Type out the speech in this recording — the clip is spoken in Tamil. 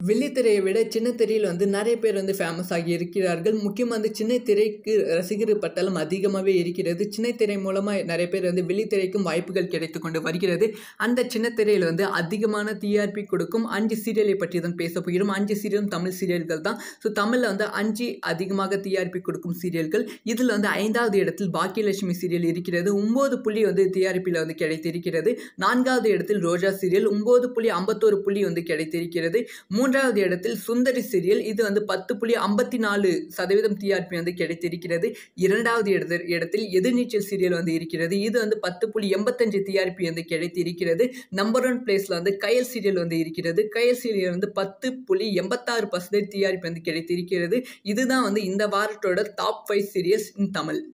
வெள்ளித்திரையை விட சின்ன திரையில் வந்து நிறைய பேர் வந்து ஃபேமஸ் ஆகி இருக்கிறார்கள் முக்கியமாக வந்து சின்ன திரைக்கு ரசிகர் பட்டாளம் அதிகமாகவே இருக்கிறது சின்ன திரை மூலமாக நிறைய பேர் வந்து வெள்ளித்திரைக்கும் வாய்ப்புகள் கிடைத்து கொண்டு வருகிறது அந்த சின்ன திரையில் வந்து அதிகமான டிஆர்பி கொடுக்கும் அஞ்சு சீரியலை பற்றி தான் பேச போகிறோம் அஞ்சு சீரியலும் தமிழ் சீரியல்கள் தான் ஸோ தமிழில் வந்து அஞ்சு அதிகமாக டிஆர்பி கொடுக்கும் சீரியல்கள் இதில் வந்து ஐந்தாவது இடத்தில் பாக்கியலட்சுமி சீரியல் இருக்கிறது ஒம்பது புள்ளி வந்து டிஆர்பியில் வந்து கிடைத்திருக்கிறது நான்காவது இடத்தில் ரோஜா சீரியல் ஒம்பது புள்ளி ஐம்பத்தோரு புள்ளி வந்து கிடைத்திருக்கிறது மூன்றாவது இடத்தில் சுந்தரி சீரியல் இது வந்து பத்து புள்ளி ஐம்பத்தி நாலு சதவீதம் டிஆர்பி வந்து கிடைத்திருக்கிறது இரண்டாவது இடத்து இடத்தில் எதிர்நீச்சல் சீரியல் வந்து இருக்கிறது இது வந்து பத்து புள்ளி எண்பத்தஞ்சு டிஆர்பி வந்து கிடைத்திருக்கிறது நம்பர் ஒன் பிளேஸில் வந்து கயல் சீரியல் வந்து இருக்கிறது கயல் சீரியல் வந்து பத்து புள்ளி எண்பத்தாறு பர்சன்டேஜ் டிஆர்பி வந்து கிடைத்திருக்கிறது இதுதான் வந்து இந்த வாரத்தோட top five serials in Tamil